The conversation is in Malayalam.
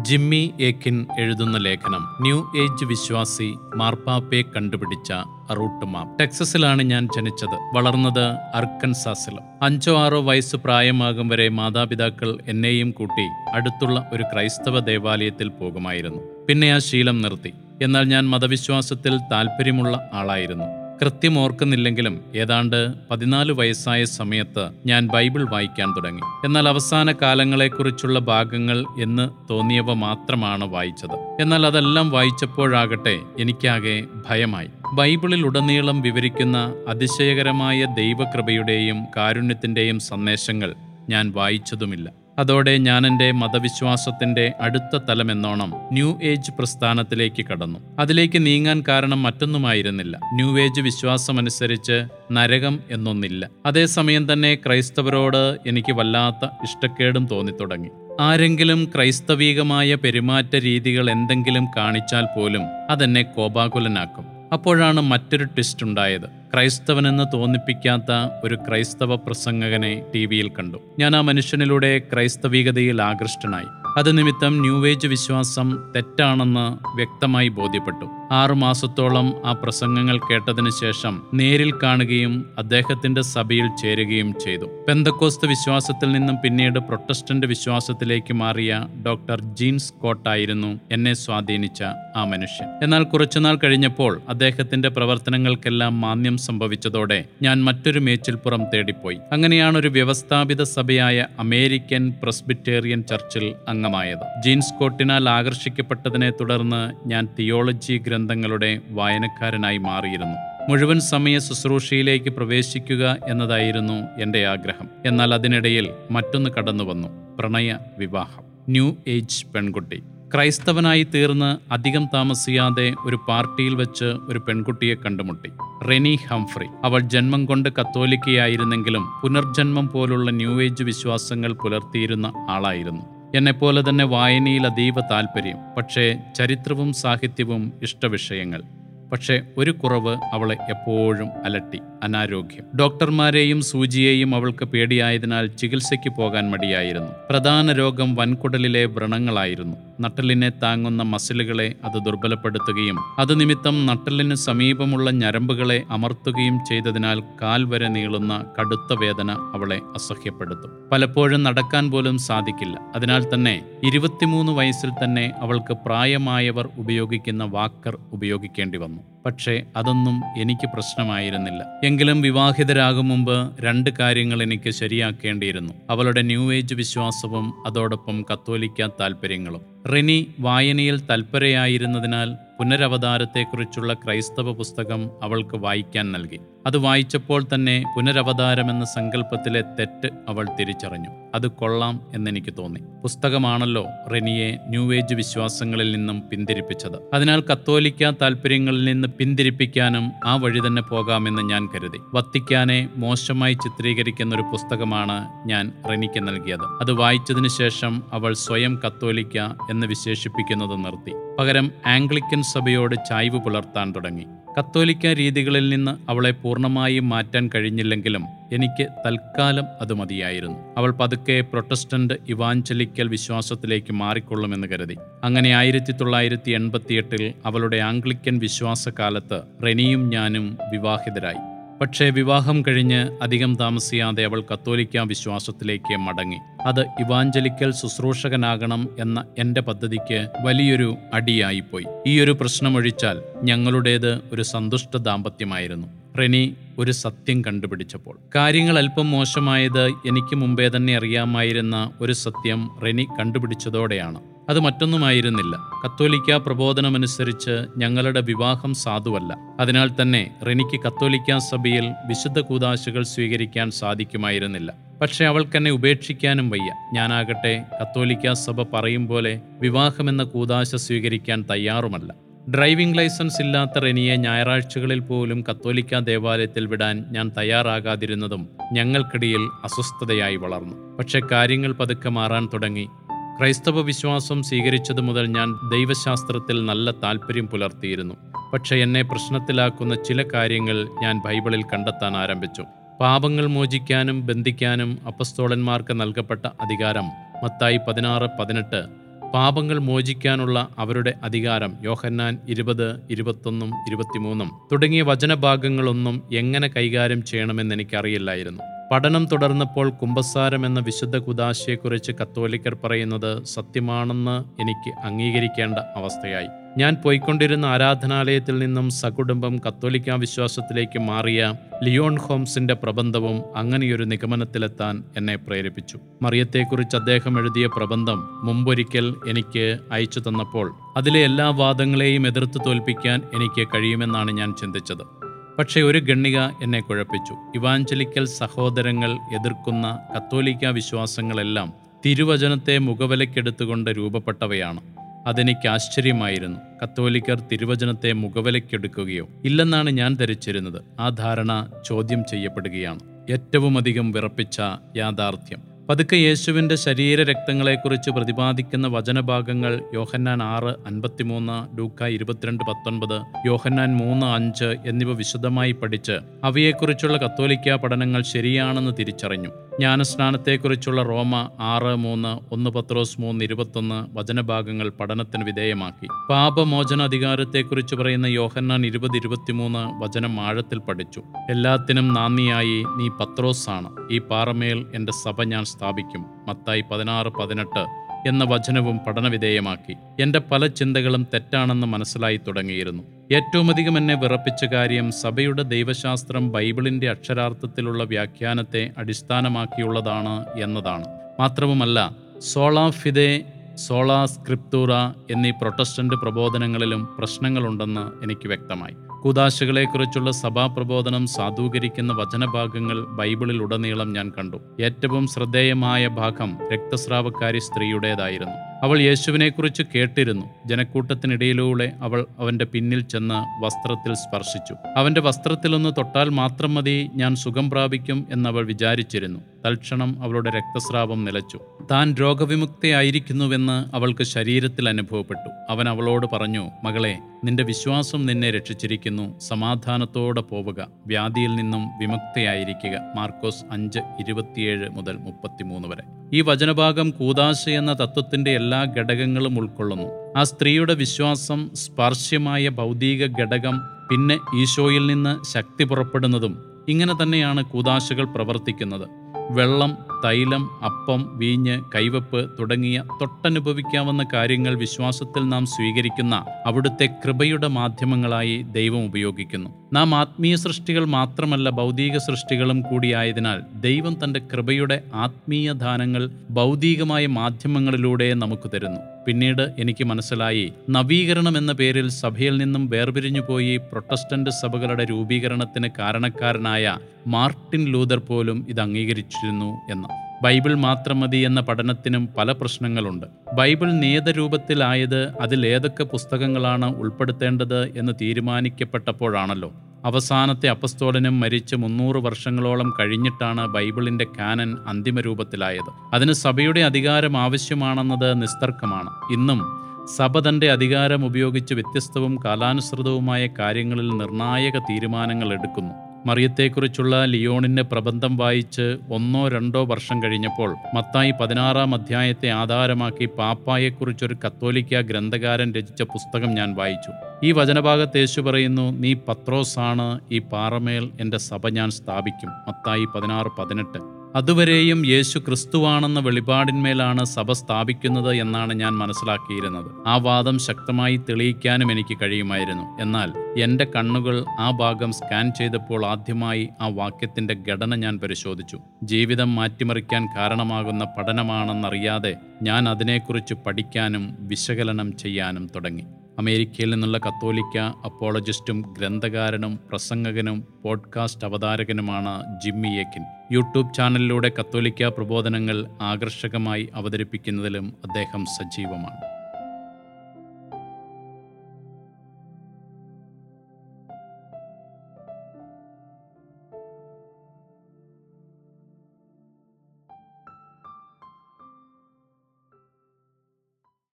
ജിമ്മി ഏക്കിൻ എഴുതുന്ന ലേഖനം ന്യൂ ഏജ് വിശ്വാസി മാർപ്പാപ്പയെ കണ്ടുപിടിച്ച റൂട്ട് മാപ്പ് ടെക്സസിലാണ് ഞാൻ ജനിച്ചത് വളർന്നത് അർക്കൻസാസിലും അഞ്ചോ ആറോ വയസ്സ് പ്രായമാകും വരെ മാതാപിതാക്കൾ എന്നെയും കൂട്ടി അടുത്തുള്ള ഒരു ക്രൈസ്തവ ദേവാലയത്തിൽ പോകുമായിരുന്നു പിന്നെ ആ ശീലം നിർത്തി എന്നാൽ ഞാൻ മതവിശ്വാസത്തിൽ താല്പര്യമുള്ള ആളായിരുന്നു കൃത്യം ഓർക്കുന്നില്ലെങ്കിലും ഏതാണ്ട് പതിനാല് വയസ്സായ സമയത്ത് ഞാൻ ബൈബിൾ വായിക്കാൻ തുടങ്ങി എന്നാൽ അവസാന കാലങ്ങളെക്കുറിച്ചുള്ള ഭാഗങ്ങൾ എന്ന് തോന്നിയവ മാത്രമാണ് വായിച്ചത് എന്നാൽ അതെല്ലാം വായിച്ചപ്പോഴാകട്ടെ എനിക്കാകെ ഭയമായി ബൈബിളിൽ ഉടനീളം വിവരിക്കുന്ന അതിശയകരമായ ദൈവകൃപയുടെയും കാരുണ്യത്തിന്റെയും സന്ദേശങ്ങൾ ഞാൻ വായിച്ചതുമില്ല അതോടെ ഞാൻ എൻ്റെ മതവിശ്വാസത്തിന്റെ അടുത്ത തലമെന്നോണം ന്യൂ ഏജ് പ്രസ്ഥാനത്തിലേക്ക് കടന്നു അതിലേക്ക് നീങ്ങാൻ കാരണം മറ്റൊന്നുമായിരുന്നില്ല ന്യൂ ഏജ് വിശ്വാസമനുസരിച്ച് നരകം എന്നൊന്നില്ല അതേസമയം തന്നെ ക്രൈസ്തവരോട് എനിക്ക് വല്ലാത്ത ഇഷ്ടക്കേടും തോന്നിത്തുടങ്ങി ആരെങ്കിലും ക്രൈസ്തവീകമായ പെരുമാറ്റ രീതികൾ എന്തെങ്കിലും കാണിച്ചാൽ പോലും അതെന്നെ കോപാകുലനാക്കും അപ്പോഴാണ് മറ്റൊരു ട്വിസ്റ്റ് ഉണ്ടായത് ക്രൈസ്തവനെന്ന് തോന്നിപ്പിക്കാത്ത ഒരു ക്രൈസ്തവ പ്രസംഗകനെ ടി വിയിൽ കണ്ടു ഞാൻ ആ മനുഷ്യനിലൂടെ ക്രൈസ്തവികതയിൽ ആകൃഷ്ടനായി അത് നിമിത്തം ന്യൂ ഏജ് വിശ്വാസം തെറ്റാണെന്ന് വ്യക്തമായി ബോധ്യപ്പെട്ടു ആറു മാസത്തോളം ആ പ്രസംഗങ്ങൾ കേട്ടതിനു ശേഷം നേരിൽ കാണുകയും അദ്ദേഹത്തിന്റെ സഭയിൽ ചേരുകയും ചെയ്തു പെന്തക്കോസ്ത് വിശ്വാസത്തിൽ നിന്നും പിന്നീട് പ്രൊട്ടസ്റ്റന്റ് വിശ്വാസത്തിലേക്ക് മാറിയ ഡോക്ടർ ജീൻ സ്കോട്ടായിരുന്നു എന്നെ സ്വാധീനിച്ച ആ മനുഷ്യൻ എന്നാൽ കുറച്ചുനാൾ കഴിഞ്ഞപ്പോൾ അദ്ദേഹത്തിന്റെ പ്രവർത്തനങ്ങൾക്കെല്ലാം മാന്യം സംഭവിച്ചതോടെ ഞാൻ മറ്റൊരു മേച്ചിൽപ്പുറം തേടിപ്പോയി അങ്ങനെയാണ് ഒരു വ്യവസ്ഥാപിത സഭയായ അമേരിക്കൻ പ്രസ്ബിറ്റേറിയൻ ചർച്ചിൽ അംഗമായത് ജീൻ സ്കോട്ടിനാൽ ആകർഷിക്കപ്പെട്ടതിനെ തുടർന്ന് ഞാൻ തിയോളജി ഗ്രന്ഥങ്ങളുടെ വായനക്കാരനായി മാറിയിരുന്നു മുഴുവൻ സമയ ശുശ്രൂഷയിലേക്ക് പ്രവേശിക്കുക എന്നതായിരുന്നു എൻ്റെ ആഗ്രഹം എന്നാൽ അതിനിടയിൽ മറ്റൊന്ന് കടന്നു വന്നു പ്രണയ വിവാഹം ന്യൂ ഏജ് പെൺകുട്ടി ക്രൈസ്തവനായി തീർന്ന് അധികം താമസിയാതെ ഒരു പാർട്ടിയിൽ വെച്ച് ഒരു പെൺകുട്ടിയെ കണ്ടുമുട്ടി റെനി ഹംഫ്രി അവൾ ജന്മം കൊണ്ട് കത്തോലിക്കയായിരുന്നെങ്കിലും പുനർജന്മം പോലുള്ള ന്യൂ ഏജ് വിശ്വാസങ്ങൾ പുലർത്തിയിരുന്ന ആളായിരുന്നു എന്നെപ്പോലെ തന്നെ വായനയിൽ അതീവ താല്പര്യം പക്ഷേ ചരിത്രവും സാഹിത്യവും ഇഷ്ടവിഷയങ്ങൾ പക്ഷേ ഒരു കുറവ് അവളെ എപ്പോഴും അലട്ടി അനാരോഗ്യം ഡോക്ടർമാരെയും സൂചിയെയും അവൾക്ക് പേടിയായതിനാൽ ചികിത്സയ്ക്ക് പോകാൻ മടിയായിരുന്നു പ്രധാന രോഗം വൻകുടലിലെ വ്രണങ്ങളായിരുന്നു നട്ടലിനെ താങ്ങുന്ന മസിലുകളെ അത് ദുർബലപ്പെടുത്തുകയും അത് നിമിത്തം നട്ടലിന് സമീപമുള്ള ഞരമ്പുകളെ അമർത്തുകയും ചെയ്തതിനാൽ കാൽ വരെ നീളുന്ന കടുത്ത വേദന അവളെ അസഹ്യപ്പെടുത്തും പലപ്പോഴും നടക്കാൻ പോലും സാധിക്കില്ല അതിനാൽ തന്നെ ഇരുപത്തിമൂന്ന് വയസ്സിൽ തന്നെ അവൾക്ക് പ്രായമായവർ ഉപയോഗിക്കുന്ന വാക്കർ ഉപയോഗിക്കേണ്ടി വന്നു പക്ഷേ അതൊന്നും എനിക്ക് പ്രശ്നമായിരുന്നില്ല എങ്കിലും വിവാഹിതരാകും മുമ്പ് രണ്ട് കാര്യങ്ങൾ എനിക്ക് ശരിയാക്കേണ്ടിയിരുന്നു അവളുടെ ന്യൂ ഏജ് വിശ്വാസവും അതോടൊപ്പം കത്തോലിക്ക താല്പര്യങ്ങളും റിനി വായനയിൽ തൽപരയായിരുന്നതിനാൽ പുനരവതാരത്തെക്കുറിച്ചുള്ള ക്രൈസ്തവ പുസ്തകം അവൾക്ക് വായിക്കാൻ നൽകി അത് വായിച്ചപ്പോൾ തന്നെ പുനരവതാരമെന്ന സങ്കല്പത്തിലെ തെറ്റ് അവൾ തിരിച്ചറിഞ്ഞു അത് കൊള്ളാം എന്നെനിക്ക് തോന്നി പുസ്തകമാണല്ലോ റെനിയെ ന്യൂ ഏജ് വിശ്വാസങ്ങളിൽ നിന്നും പിന്തിരിപ്പിച്ചത് അതിനാൽ കത്തോലിക്ക താല്പര്യങ്ങളിൽ നിന്ന് പിന്തിരിപ്പിക്കാനും ആ വഴി തന്നെ പോകാമെന്ന് ഞാൻ കരുതി വത്തിക്കാനെ മോശമായി ചിത്രീകരിക്കുന്ന ഒരു പുസ്തകമാണ് ഞാൻ റെനിക്ക് നൽകിയത് അത് വായിച്ചതിനു ശേഷം അവൾ സ്വയം കത്തോലിക്ക എന്ന് വിശേഷിപ്പിക്കുന്നത് നിർത്തി പകരം ആംഗ്ലിക്കൻ സഭയോട് ചായ്വ് പുലർത്താൻ തുടങ്ങി കത്തോലിക്ക രീതികളിൽ നിന്ന് അവളെ പൂർണ്ണമായും മാറ്റാൻ കഴിഞ്ഞില്ലെങ്കിലും എനിക്ക് തൽക്കാലം അത് മതിയായിരുന്നു അവൾ പതുക്കെ പ്രൊട്ടസ്റ്റന്റ് ഇവാഞ്ചലിക്കൽ വിശ്വാസത്തിലേക്ക് മാറിക്കൊള്ളുമെന്ന് കരുതി അങ്ങനെ ആയിരത്തി തൊള്ളായിരത്തി എൺപത്തിയെട്ടിൽ അവളുടെ ആംഗ്ലിക്കൻ വിശ്വാസകാലത്ത് റെനിയും ഞാനും വിവാഹിതരായി പക്ഷേ വിവാഹം കഴിഞ്ഞ് അധികം താമസിയാതെ അവൾ കത്തോലിക്ക വിശ്വാസത്തിലേക്ക് മടങ്ങി അത് ഇവാഞ്ചലിക്കൽ ശുശ്രൂഷകനാകണം എന്ന എൻ്റെ പദ്ധതിക്ക് വലിയൊരു അടിയായിപ്പോയി ഈ ഒരു പ്രശ്നമൊഴിച്ചാൽ ഞങ്ങളുടേത് ഒരു സന്തുഷ്ട ദാമ്പത്യമായിരുന്നു റെനി ഒരു സത്യം കണ്ടുപിടിച്ചപ്പോൾ കാര്യങ്ങൾ അല്പം മോശമായത് എനിക്ക് മുമ്പേ തന്നെ അറിയാമായിരുന്ന ഒരു സത്യം റെനി കണ്ടുപിടിച്ചതോടെയാണ് അത് മറ്റൊന്നുമായിരുന്നില്ല കത്തോലിക്ക പ്രബോധനമനുസരിച്ച് ഞങ്ങളുടെ വിവാഹം സാധുവല്ല അതിനാൽ തന്നെ റെനിക്ക് കത്തോലിക്ക സഭയിൽ വിശുദ്ധ കൂതാശകൾ സ്വീകരിക്കാൻ സാധിക്കുമായിരുന്നില്ല പക്ഷെ അവൾക്കെന്നെ ഉപേക്ഷിക്കാനും വയ്യ ഞാനാകട്ടെ കത്തോലിക്ക സഭ പറയും പോലെ വിവാഹമെന്ന കൂതാശ സ്വീകരിക്കാൻ തയ്യാറുമല്ല ഡ്രൈവിംഗ് ലൈസൻസ് ഇല്ലാത്ത റെനിയെ ഞായറാഴ്ചകളിൽ പോലും കത്തോലിക്ക ദേവാലയത്തിൽ വിടാൻ ഞാൻ തയ്യാറാകാതിരുന്നതും ഞങ്ങൾക്കിടയിൽ അസ്വസ്ഥതയായി വളർന്നു പക്ഷെ കാര്യങ്ങൾ പതുക്കെ മാറാൻ തുടങ്ങി ക്രൈസ്തവ വിശ്വാസം സ്വീകരിച്ചതു മുതൽ ഞാൻ ദൈവശാസ്ത്രത്തിൽ നല്ല താല്പര്യം പുലർത്തിയിരുന്നു പക്ഷെ എന്നെ പ്രശ്നത്തിലാക്കുന്ന ചില കാര്യങ്ങൾ ഞാൻ ബൈബിളിൽ കണ്ടെത്താൻ ആരംഭിച്ചു പാപങ്ങൾ മോചിക്കാനും ബന്ധിക്കാനും അപ്പസ്തോലന്മാർക്ക് നൽകപ്പെട്ട അധികാരം മത്തായി പതിനാറ് പതിനെട്ട് പാപങ്ങൾ മോചിക്കാനുള്ള അവരുടെ അധികാരം യോഹന്നാൻ ഇരുപത് ഇരുപത്തൊന്നും ഇരുപത്തിമൂന്നും തുടങ്ങിയ വചനഭാഗങ്ങളൊന്നും എങ്ങനെ കൈകാര്യം ചെയ്യണമെന്ന് എനിക്കറിയില്ലായിരുന്നു പഠനം തുടർന്നപ്പോൾ കുംഭസാരം എന്ന വിശുദ്ധ കുദാശയെക്കുറിച്ച് കത്തോലിക്കർ പറയുന്നത് സത്യമാണെന്ന് എനിക്ക് അംഗീകരിക്കേണ്ട അവസ്ഥയായി ഞാൻ പോയിക്കൊണ്ടിരുന്ന ആരാധനാലയത്തിൽ നിന്നും സകുടുംബം കത്തോലിക്ക വിശ്വാസത്തിലേക്ക് മാറിയ ലിയോൺ ഹോംസിന്റെ പ്രബന്ധവും അങ്ങനെയൊരു നിഗമനത്തിലെത്താൻ എന്നെ പ്രേരിപ്പിച്ചു മറിയത്തെക്കുറിച്ച് അദ്ദേഹം എഴുതിയ പ്രബന്ധം മുമ്പൊരിക്കൽ എനിക്ക് അയച്ചു തന്നപ്പോൾ അതിലെ എല്ലാ വാദങ്ങളെയും എതിർത്ത് തോൽപ്പിക്കാൻ എനിക്ക് കഴിയുമെന്നാണ് ഞാൻ ചിന്തിച്ചത് പക്ഷേ ഒരു ഗണ്ണിക എന്നെ കുഴപ്പിച്ചു ഇവാഞ്ചലിക്കൽ സഹോദരങ്ങൾ എതിർക്കുന്ന കത്തോലിക്ക വിശ്വാസങ്ങളെല്ലാം തിരുവചനത്തെ മുഖവിലക്കെടുത്തുകൊണ്ട് രൂപപ്പെട്ടവയാണ് അതെനിക്ക് ആശ്ചര്യമായിരുന്നു കത്തോലിക്കർ തിരുവചനത്തെ മുഖവിലക്കെടുക്കുകയോ ഇല്ലെന്നാണ് ഞാൻ ധരിച്ചിരുന്നത് ആ ധാരണ ചോദ്യം ചെയ്യപ്പെടുകയാണ് ഏറ്റവുമധികം വിറപ്പിച്ച യാഥാർത്ഥ്യം പതുക്കെ യേശുവിൻ്റെ ശരീര രക്തങ്ങളെക്കുറിച്ച് പ്രതിപാദിക്കുന്ന വചനഭാഗങ്ങൾ യോഹന്നാൻ ആറ് അൻപത്തിമൂന്ന് ലൂക്ക ഇരുപത്തിരണ്ട് പത്തൊൻപത് യോഹന്നാൻ മൂന്ന് അഞ്ച് എന്നിവ വിശദമായി പഠിച്ച് അവയെക്കുറിച്ചുള്ള കത്തോലിക്ക പഠനങ്ങൾ ശരിയാണെന്ന് തിരിച്ചറിഞ്ഞു ജ്ഞാനസ്നാനത്തെക്കുറിച്ചുള്ള റോമ ആറ് മൂന്ന് ഒന്ന് പത്രോസ് മൂന്ന് ഇരുപത്തൊന്ന് വചനഭാഗങ്ങൾ പഠനത്തിന് വിധേയമാക്കി പാപമോചന അധികാരത്തെക്കുറിച്ച് പറയുന്ന യോഹന്നാൻ ഇരുപത് ഇരുപത്തിമൂന്ന് വചനം ആഴത്തിൽ പഠിച്ചു എല്ലാത്തിനും നാന്ദിയായി നീ പത്രോസാണ് ഈ പാറമേൽ എൻ്റെ സഭ ഞാൻ സ്ഥാപിക്കും മത്തായി പതിനാറ് പതിനെട്ട് എന്ന വചനവും പഠനവിധേയമാക്കി എൻ്റെ പല ചിന്തകളും തെറ്റാണെന്ന് മനസ്സിലായി തുടങ്ങിയിരുന്നു ഏറ്റവുമധികം എന്നെ വിറപ്പിച്ച കാര്യം സഭയുടെ ദൈവശാസ്ത്രം ബൈബിളിൻ്റെ അക്ഷരാർത്ഥത്തിലുള്ള വ്യാഖ്യാനത്തെ അടിസ്ഥാനമാക്കിയുള്ളതാണ് എന്നതാണ് മാത്രവുമല്ല സോളാ ഫിദെ സോളാ സ്ക്രിപ്തൂറ എന്നീ പ്രൊട്ടസ്റ്റന്റ് പ്രബോധനങ്ങളിലും പ്രശ്നങ്ങളുണ്ടെന്ന് എനിക്ക് വ്യക്തമായി കൂതാശകളെക്കുറിച്ചുള്ള സഭാപ്രബോധനം സാധൂകരിക്കുന്ന വചനഭാഗങ്ങൾ ബൈബിളിൽ ഉടനീളം ഞാൻ കണ്ടു ഏറ്റവും ശ്രദ്ധേയമായ ഭാഗം രക്തസ്രാവക്കാരി സ്ത്രീയുടേതായിരുന്നു അവൾ യേശുവിനെക്കുറിച്ച് കേട്ടിരുന്നു ജനക്കൂട്ടത്തിനിടയിലൂടെ അവൾ അവന്റെ പിന്നിൽ ചെന്ന് വസ്ത്രത്തിൽ സ്പർശിച്ചു അവന്റെ വസ്ത്രത്തിലൊന്ന് തൊട്ടാൽ മാത്രം മതി ഞാൻ സുഖം പ്രാപിക്കും എന്നവൾ വിചാരിച്ചിരുന്നു തൽക്ഷണം അവളുടെ രക്തസ്രാവം നിലച്ചു താൻ രോഗവിമുക്തയായിരിക്കുന്നുവെന്ന് അവൾക്ക് ശരീരത്തിൽ അനുഭവപ്പെട്ടു അവൻ അവളോട് പറഞ്ഞു മകളെ നിന്റെ വിശ്വാസം നിന്നെ രക്ഷിച്ചിരിക്കുന്നു സമാധാനത്തോടെ പോവുക വ്യാധിയിൽ നിന്നും വിമുക്തയായിരിക്കുക മാർക്കോസ് അഞ്ച് ഇരുപത്തിയേഴ് മുതൽ മുപ്പത്തിമൂന്ന് വരെ ഈ വചനഭാഗം കൂതാശ എന്ന തത്വത്തിന്റെ എല്ലാ ഘടകങ്ങളും ഉൾക്കൊള്ളുന്നു ആ സ്ത്രീയുടെ വിശ്വാസം സ്പർശ്യമായ ഭൗതിക ഘടകം പിന്നെ ഈശോയിൽ നിന്ന് ശക്തി പുറപ്പെടുന്നതും ഇങ്ങനെ തന്നെയാണ് കൂതാശകൾ പ്രവർത്തിക്കുന്നത് വെള്ളം തൈലം അപ്പം വീഞ്ഞ് കൈവപ്പ് തുടങ്ങിയ തൊട്ടനുഭവിക്കാവുന്ന കാര്യങ്ങൾ വിശ്വാസത്തിൽ നാം സ്വീകരിക്കുന്ന അവിടുത്തെ കൃപയുടെ മാധ്യമങ്ങളായി ദൈവം ഉപയോഗിക്കുന്നു നാം ആത്മീയ സൃഷ്ടികൾ മാത്രമല്ല ഭൗതിക സൃഷ്ടികളും കൂടിയായതിനാൽ ദൈവം തൻ്റെ കൃപയുടെ ആത്മീയ ദാനങ്ങൾ ഭൗതികമായ മാധ്യമങ്ങളിലൂടെ നമുക്ക് തരുന്നു പിന്നീട് എനിക്ക് മനസ്സിലായി നവീകരണം എന്ന പേരിൽ സഭയിൽ നിന്നും വേർപിരിഞ്ഞു പോയി പ്രൊട്ടസ്റ്റന്റ് സഭകളുടെ രൂപീകരണത്തിന് കാരണക്കാരനായ മാർട്ടിൻ ലൂതർ പോലും ഇത് അംഗീകരിച്ചിരുന്നു എന്ന് ബൈബിൾ മാത്രം മതി എന്ന പഠനത്തിനും പല പ്രശ്നങ്ങളുണ്ട് ബൈബിൾ നിയതരൂപത്തിലായത് അതിൽ ഏതൊക്കെ പുസ്തകങ്ങളാണ് ഉൾപ്പെടുത്തേണ്ടത് എന്ന് തീരുമാനിക്കപ്പെട്ടപ്പോഴാണല്ലോ അവസാനത്തെ അപ്പസ്തോലനും മരിച്ച് മുന്നൂറ് വർഷങ്ങളോളം കഴിഞ്ഞിട്ടാണ് ബൈബിളിന്റെ കാനൻ അന്തിമ രൂപത്തിലായത് അതിന് സഭയുടെ അധികാരം ആവശ്യമാണെന്നത് നിസ്തർക്കമാണ് ഇന്നും സഭ തന്റെ അധികാരം ഉപയോഗിച്ച് വ്യത്യസ്തവും കാലാനുസൃതവുമായ കാര്യങ്ങളിൽ നിർണായക തീരുമാനങ്ങൾ എടുക്കുന്നു മറിയത്തെക്കുറിച്ചുള്ള ലിയോണിന്റെ പ്രബന്ധം വായിച്ച് ഒന്നോ രണ്ടോ വർഷം കഴിഞ്ഞപ്പോൾ മത്തായി പതിനാറാം അധ്യായത്തെ ആധാരമാക്കി പാപ്പായെക്കുറിച്ചൊരു കത്തോലിക്ക ഗ്രന്ഥകാരൻ രചിച്ച പുസ്തകം ഞാൻ വായിച്ചു ഈ വചനഭാഗത്ത് യേശു പറയുന്നു നീ പത്രോസാണ് ഈ പാറമേൽ എൻ്റെ സഭ ഞാൻ സ്ഥാപിക്കും മത്തായി പതിനാറ് പതിനെട്ട് അതുവരെയും യേശു ക്രിസ്തുവാണെന്ന വെളിപാടിന്മേലാണ് സഭ സ്ഥാപിക്കുന്നത് എന്നാണ് ഞാൻ മനസ്സിലാക്കിയിരുന്നത് ആ വാദം ശക്തമായി തെളിയിക്കാനും എനിക്ക് കഴിയുമായിരുന്നു എന്നാൽ എൻ്റെ കണ്ണുകൾ ആ ഭാഗം സ്കാൻ ചെയ്തപ്പോൾ ആദ്യമായി ആ വാക്യത്തിൻ്റെ ഘടന ഞാൻ പരിശോധിച്ചു ജീവിതം മാറ്റിമറിക്കാൻ കാരണമാകുന്ന പഠനമാണെന്നറിയാതെ ഞാൻ അതിനെക്കുറിച്ച് പഠിക്കാനും വിശകലനം ചെയ്യാനും തുടങ്ങി അമേരിക്കയിൽ നിന്നുള്ള കത്തോലിക്ക അപ്പോളജിസ്റ്റും ഗ്രന്ഥകാരനും പ്രസംഗകനും പോഡ്കാസ്റ്റ് അവതാരകനുമാണ് ജിമ്മി ഏക്കിൻ യൂട്യൂബ് ചാനലിലൂടെ കത്തോലിക്ക പ്രബോധനങ്ങൾ ആകർഷകമായി അവതരിപ്പിക്കുന്നതിലും അദ്ദേഹം സജീവമാണ്